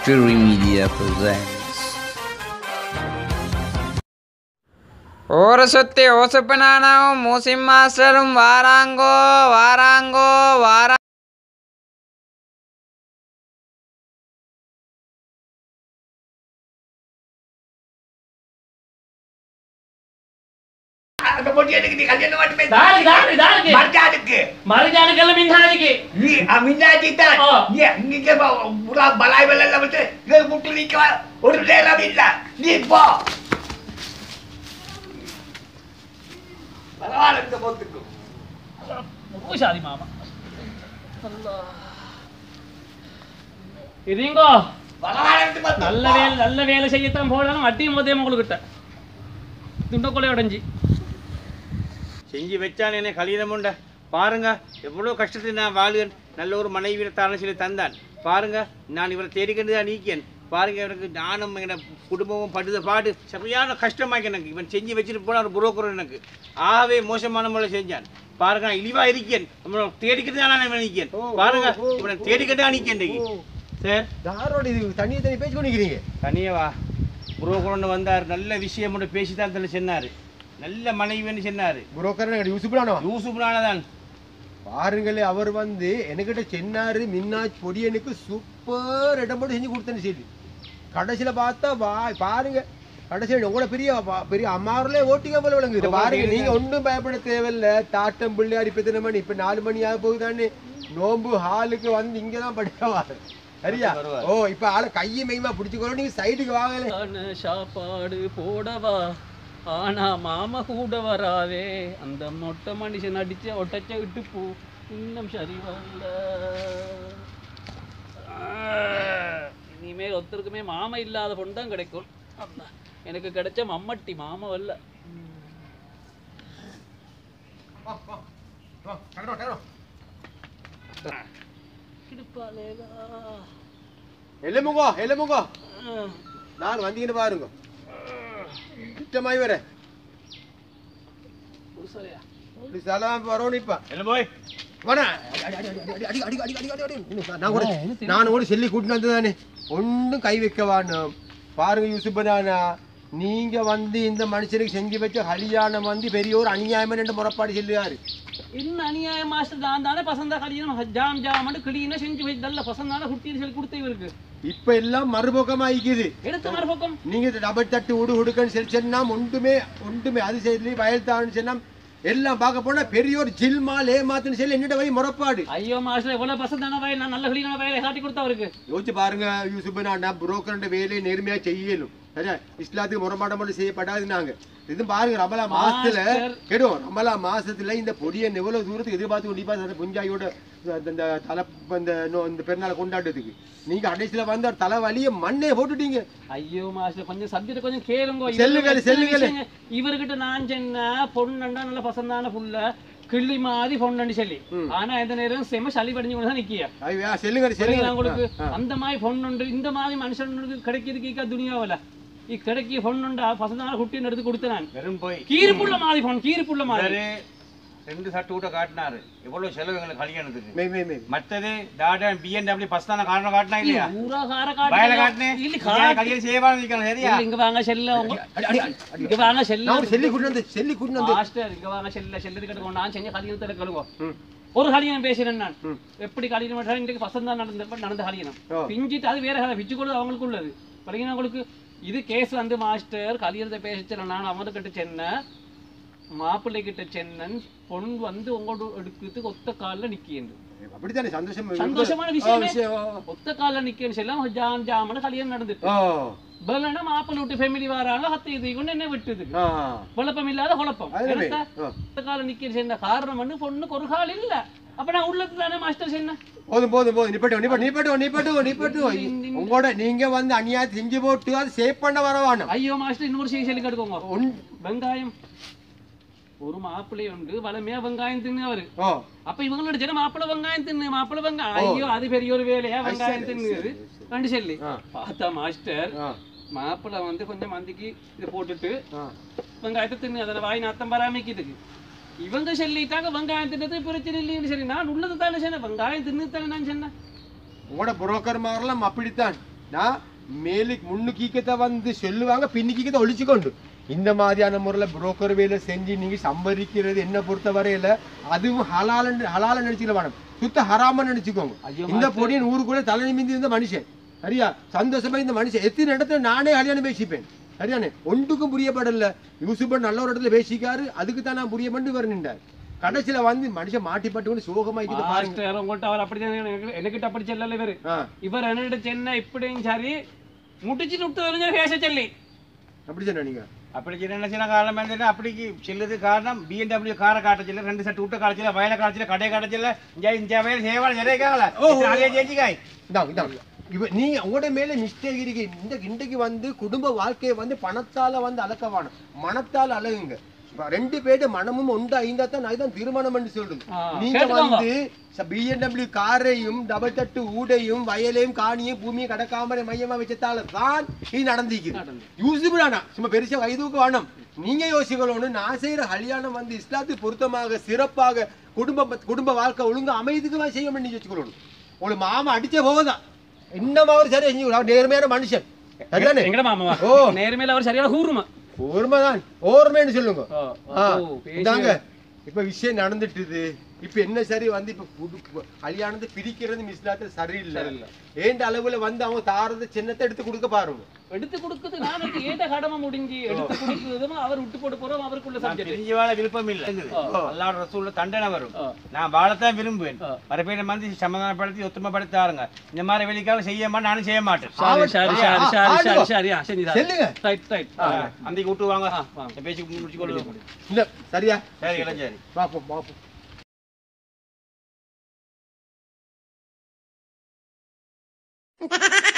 Fury Media presents. ஊரை சுத்தி ஓசுப்பனானாவும் மூசிம் மாஸ்டரும் வாராங்கோ வாராங்கோ வாரா அந்த பொண்ணு எனக்கு நீ கல்யாணம் மட்டுமே தாருக்கு, தாருக்கு, தாருக்கு. மர்ஜானுக்கு மருஜானுக்கெல்லாம் மின்சாரிக்கு நீ மின்னாஜி தான் ஆ. நீ இங்க புறா பலாய் வெள்ள வந்து இதை முட்டு நிக்க ஒரு நேரம் இல்ல நீ போ பரவாயில்ல இந்த பொத்துக்கு பூசாதி மாமா இருங்கோ பரவாயில்ல இந்த பொத்துக்கு. நல்ல வேலை நல்ல வேலை செய்யத்தான் போனாலும் அட்டியும் போதே உங்கள்கிட்ட துண்டக்கொலை உடஞ்சி செஞ்சு வச்சான் என்ன கல்யாணம் உண்ட பாருங்க எவ்வளோ கஷ்டத்தை நான் வாழுகிறேன் நல்ல ஒரு மனைவியை தானே சொல்லி தந்தான் பாருங்க நான் இவரை தேடிக்கொண்டு தான் நீக்கேன் பாருங்க எனக்கு நானும் என குடும்பமும் படுத பாடு சரியான கஷ்டமாக்கி எனக்கு இவன் செஞ்சு வச்சுட்டு போன ஒரு புரோக்கர் எனக்கு ஆகவே மோசமான முறை செஞ்சான் பாருங்க நான் இழிவா இருக்கேன் நம்மளை தேடிக்கிட்டு தான் நான் இவனை நிற்கேன் பாருங்க இவனை தேடிக்கிட்டு தான் நிற்கேன் இன்றைக்கு சார் யாரோட இது தனியை தனி பேச்சு கொண்டிருக்கிறீங்க தனியவா புரோக்கர் ஒன்று வந்தார் நல்ல விஷயம் ஒன்று பேசி தான் தலை சொன்னார் நல்ல மனைவின்னு சொன்னார் புரோக்கர் யூசுப்லானோ யூசுப்னால தான் பாருங்களே அவர் வந்து என்கிட்ட சென்னாரு மின்னாஜ் பொடியனுக்கு சூப்பர் இடம் போட்டு செஞ்சு கொடுத்தேன்னு சொல்லி கடைசியில பார்த்தா வா பாருங்க கடைசியில் உங்களோட பெரிய வா- பெரிய அம்மாவிலே ஓட்டிங்க போல விளங்குது பாருங்க நீங்க ஒன்றும் பயப்பட தேவையில்ல தாட்டம் பிள்ளையார் இப்ப எத்தனை மணி இப்ப நாலு மணி ஆக போகுதானே நோம்பு ஹாலுக்கு வந்து இங்கதான் படிக்கவா சரியா வருவார். ஓ இப்ப ஆளை கையை மெய்மா பிடிச்சுக்கோ நீங்க சைடுக்கு வாங்கல சாப்பாடு போடவா ஆனா மாமா கூட வராதே அந்த மொட்டை மனுஷன் அடிச்ச ஒட்டச்ச விட்டு போ இன்னும் சரி வரல ஆ, இனிமேல் ஒருத்தருக்குமே மாமா இல்லாத பொண்ணு தான் கிடைக்கும் அப்பா, எனக்கு கிடைச்ச மம்மட்டி மாமா வரல கிடுப்பாலேகா எலுமுங்கோ எலுமுங்கோ நான் வந்தீங்கன்னு பாருங்க திட்டமாய் வர சரியா இப்படி சலாம் வரணும் இப்ப என்ன போய் வாடா. அடி, அடி, அடி, அடி, அடி, அடி, அடி, அடி, அடி, அடி. நான் கூட நான் கூட சொல்லி கூட்டிட்டு வந்ததானே ஒன்றும் கை வைக்க வேணும் பாருங்க யூசுப்பனானா நீங்க வந்து இந்த மனுஷனுக்கு செஞ்சு வச்ச கல்யாணம் வந்து பெரிய ஒரு அநியாயம் என்று முறப்பாடு சொல்லுவாரு என்ன அநியாய மாஸ்டர் நான் தானே பசந்தா கல்யாணம் ஜாம் ஜாம் கிளீனா செஞ்சு வச்சு நல்ல பசந்தான குட்டின்னு சொல்லி கொடுத்த இவருக்கு இப்ப எல்லாம் மறுபக்கமாயிக்குது எடுத்த மறுபக்கம் நீங்க டபுள் தட்டு உடு உடுக்கன்னு சொல்லி சொன்னா ஒன்றுமே ஒன்றுமே அது சரி வயல் தான்னு சொன்னா எல்லாம் பார்க்க போனா பெரிய ஒரு ஜில்மால் ஏமாத்துன்னு சொல்லி என்னிட்ட வழி முறப்பாடு ஐயோ மாஸ்டர் எவ்வளவு பசந்தான வயல் நான் நல்ல கிளீனான வயலை காட்டி கொடுத்த அவருக்கு யோசிச்சு பாருங்க யூசுப் நான் புரோக்கர்ன்ற வேலையை நேர்மையா செய்யலும் சரியா இஸ்லாத்துக்கு முறமாடம் மட்டும் செய்யப்படாது நாங்க இது பாருங்க ரமலா மாசத்துல மாஸ்டர். கெடும் ரமலா மாசத்துல இந்த பொடியை எவ்வளவு தூரத்துக்கு எதிர்பார்த்து கண்டிப்பா அந்த புஞ்சாயோட அந்த- இந்த தலை இந்த நோ- இந்த பெருநாளை கொண்டாடுறதுக்கு நீங்க கடைசியில வந்து ஒரு தலை வலிய மண்ணே போட்டுட்டீங்க ஐயோ மாஸ்டர் கொஞ்சம் சப்ஜெக்ட் கொஞ்சம் கேளுங்க செல்லுங்களே, இவரு செல்லுங்களே. விஷயங்க. இவர்கிட்ட நான் சொன்ன பொண்ணுண்டா நல்ல பசந்தான புள்ள கிள்ளி மாதிரி பொண்ணுன்னு சொல்லி ஆனா எந்த நேரம் செம சளி படிஞ்சு கொண்டு தான் நிக்கிய ஐயா செல்லுங்க புரியுதா செல்லுங்க உங்களுக்கு ஆ, ஆ. அந்த மாதிரி பொண்ணுண்டு இந்த மாதிரி மனுஷனுக்கு கிடைக்கிறதுக்கு துணியாவில ഈ കിടക്കി ഫണ്ടുണ്ട് ആ പസന്താണ് കുട്ടീനെ എടുത്ത് കൊടുത്ത ഞാൻ வெறும் போய் കീരിപ്പുള്ള മാതി ഫോൺ கீரிப்புள்ள மாதிரி இவரு ரெண்டு சட்டு கூட காட்டினாரு எவ்வளவு செலவு எங்களுக்கு கல்யாணத்துக்கு மே மே மே மத்தது டாடா பிஎன்டபிள்யூ பஸ் தானே காரணம் காட்டினா இல்லையா ஊராகார வயல காட்டு காட்டினேன் இல்ல இங்க காட்டு கல்யாணம் செய்யவான்னு நிக்கணும் சரியா இல்ல, இங்க வாங்க செல்ல உங்க- அடி, அடி, அடி, அடி. இங்க வாங்க நான் செல்ல ஒரு செல்லி கூட்டு வந்து செல்லி கூட்டு வந்து மாஸ்டர் இங்க வாங்க செல்ல செல்லது கிட்ட நான் செஞ்ச கல்யாணத்துல கழுவோம் ம். ஒரு கல்யாணம் பேசுறேன் நான் ம். எப்படி கல்யாணம் பண்றேன் இன்றைக்கு பசந்த் தான் நடந்த நடந்த கல்யாணம் ஓ. பிஞ்சிட்டு அது வேற கதை பிச்சு கூட அவங்களுக்கு உள்ளது பாத்தீங்கன்னா உங்களுக்கு இது கேஸ் வந்து மாஸ்டர் கல்யாணத்தை பேசிச்சேன் நான் அவர்கிட்ட சென்னேன் மாப்பிள்ளை கிட்ட சென்னன் பொண்ணு வந்து உங்களோட எடுக்கிறதுக்கு ஒத்த கால்ல நிக்கிண்டு அப்படித்தானே சந்தோஷம் சந்தோஷமான ஆ, விஷயமே விஷயம் ஆ, ஒத்த கால்ல நிக்கன்னு செல்லாம் ஜாம் ஜாமன கல்யாணம் நடந்துட்டு ஆ. பலனா மாப்பிள்ளை விட்டு ஃபேமிலி வராங்க ஹத்தை இது கொண்டு என்ன விட்டுது ஆ. குழப்பம் இல்லாத குழப்பம் அதுல மே. என்னத்தா? ஆ. ஒத்த கால நிக்கிற சென்ன காரணம் வந்து பொண்ணுக்கு ஒரு கால் இல்ல அப்ப நான் உள்ளது தானே மாஸ்டர் சென்ன போதும் போதும் போதும் நிப்பட்டு நிப்பட்டு நிப்பட்டு நிப்பட்டு நிப்பட்டு உங்களோட நீங்க வந்து அநியாயத்தை செஞ்சு போட்டு அது சேவ் பண்ண வரவானும் ஐயோ மாஸ்டர் இன்னொரு செய்தி சொல்லி கெடுக்கோங்க ஒன்- வெங்காயம் ஒரு மாப்பிள்ளை உண்டு வளமையா வெங்காயம் தின்னு அவரு ஓ அப்ப இவங்களோட ஜன மாப்பிள்ளை வெங்காயம் தின்னு மாப்பிள்ளை வெங்காயம் ஐயோ அது பெரிய ஒரு வேலையா வெங்காயம் தின்னு ரெண்டு சொல்லி ஆ. பார்த்தா மாஸ்டர் ஆ, மாப்பிள்ளை வந்து கொஞ்சம் மந்திக்கு இதை போட்டுட்டு ஆ. வெங்காயத்தை தின்னு அதில் வாய் நாத்தம் பராமரிக்கிறதுக்கு இவங்க சொல்லிட்டாங்க வெங்காயம் தின்னது பிரச்சனை இல்லைன்னு சரி நான் உள்ளது தானே சொன்னேன் வெங்காயம் தின்னு தானே நான் சொன்னேன் உங்களோட புரோக்கர் மாதிரிலாம் அப்படித்தான் நான் மேலுக்கு முன்னுக்கீக்கத்தை வந்து சொல்லுவாங்க பின்னுக்கீக்கத்தை ஒழிச்சுக்கொண்டு இந்த மாதிரியான முறையில் புரோக்கர் வேலை செஞ்சு நீங்க சம்பாதிக்கிறது என்ன பொறுத்த வரையில அதுவும் ஹலால ஹலால நினைச்சுக்க வேணும் சுத்த ஹராம நினைச்சுக்கோங்க ஐயோ, இந்த மாஸ்டர். பொடியன் ஊருக்குள்ள தலை நிமிந்து இருந்த மனுஷன் சரியா சந்தோஷமா இந்த மனுஷன் எத்தனை இடத்துல நானே கல்யாணம் பேசிப்பேன் சரியானே ஒன்றுக்கும் புரியப்படல யூசுபன் நல்ல ஒரு இடத்துல பேசிக்காரு அதுக்கு தான் நான் புரிய பண்ணி வரணுண்டார் கடைசியில வந்து மனுஷன் மாட்டிப்பட்டு கொண்டு சோகமாக்கிட்டு பாருங்க மாஸ்டர் உங்கள்கிட்ட அவர் அப்படி எனக்கு- எனக்கிட்ட அப்படி செல்லல இவரு ஆ, இவர் என்னிட்ட சென்ன இப்படியும் சரி முடிச்சுட்டு விட்டு வருங்க பேச சொல்லி அப்படி சொன்ன நீங்க அப்படி சின்ன சின்ன காரணம் என்னன்னா அப்படிக்கு செல்லுது காரணம் பிஎன்டபிள்யூ காரை காட்டச்சில்ல ரெண்டு செட் விட்ட காலச்சில்ல வயலை காலச்சில்ல கடையை காட்டச்சில்ல இங்கே இந்த வயல் சேவாள் நிறைய ஓ. நிறைய ஜெயிச்சிக்காய் இதாங்க இதாங்க இவ நீ உங்களோட மேல மிஸ்டேக் இருக்கு இந்த இன்றைக்கு வந்து குடும்ப வாழ்க்கையை வந்து பணத்தால வந்து அளக்க வேணும் மனத்தால அழகுங்க இப்ப ரெண்டு பேரு மனமும் ஒன்று ஐந்தா தான் நான் தான் திருமணம் என்று சொல்றது ஆ, நீங்க கேட்டுக்கோங்க. வந்து பிஎன்டபிள்யூ காரையும் டபுள் தட்டு ஊடையும் வயலையும் காணியும் பூமியும் கடக்காமரை மையமா வச்சதால தான் இது நடந்திக்குது நடந்து. யூசுபிளானா சும்மா பெருசா வயதுக்கு வேணும் நீங்க யோசிக்கணும் நான் செய்யற கல்யாணம் வந்து இஸ்லாத்துக்கு பொருத்தமாக சிறப்பாக குடும்ப குடும்ப வாழ்க்கை ஒழுங்கா அமைதிக்கு செய்ய பண்ணி வச்சுக்கணும் உங்களுக்கு மாமா அடிச்சே போவதான் இன்னும் அவர் சரியா செஞ்சு அவர் நேர்மையான மனுஷன் சரிதானே எங்கட மாமாவா ஓ. நேர்மையில அவர் சரியான கூறுமா ஓர்மைதான் ஓர்மைன்னு சொல்லுங்க ஓ, ஆ, ஓ, பேசி- இந்தாங்க இப்ப விஷயம் நடந்துட்டுது இப்ப என்ன சரி வந்து இப்ப புது கல்யாணத்தை பிரிக்கிறது மிஸ்லாத்துல சரியில்லை சரியில்லை. ஏண்ட அளவுல வந்து அவங்க தாரத சின்னத்தை எடுத்து கொடுக்க பாருங்க எடுத்து கொடுக்குது நான் ஏத கடமை முடிஞ்சு எடுத்து கொடுக்குறதும் அவர் விட்டு போட்டு போறோம் அவருக்குள்ள நான் சப்ஜெக்ட் பிரிஞ்சு வாழ விருப்பம் இல்லை அல்லாஹ் ரசூல்ல தண்டனை வரும் ஆ. நான் வாழத்தான் விரும்புவேன் ஆ. வர பேரை வந்து சமாதானப்படுத்தி ஒத்துமைப்படுத்தி தாருங்க இந்த மாதிரி வெளிக்காக செய்யமா நானும் செய்ய மாட்டேன் சரி சரி சரி சரி சரி ஆடுங்க. சரி ஆ, சரி செல்லுங்க. ரைட் ரைட் அந்த கூட்டு வாங்க ஆ, வாங்க. பேசி முடிச்சு கொள்ளுங்க இல்ல சரியா சரி இளஞ்சேரி பாப்போம் பாப்போம் Ha ha ha!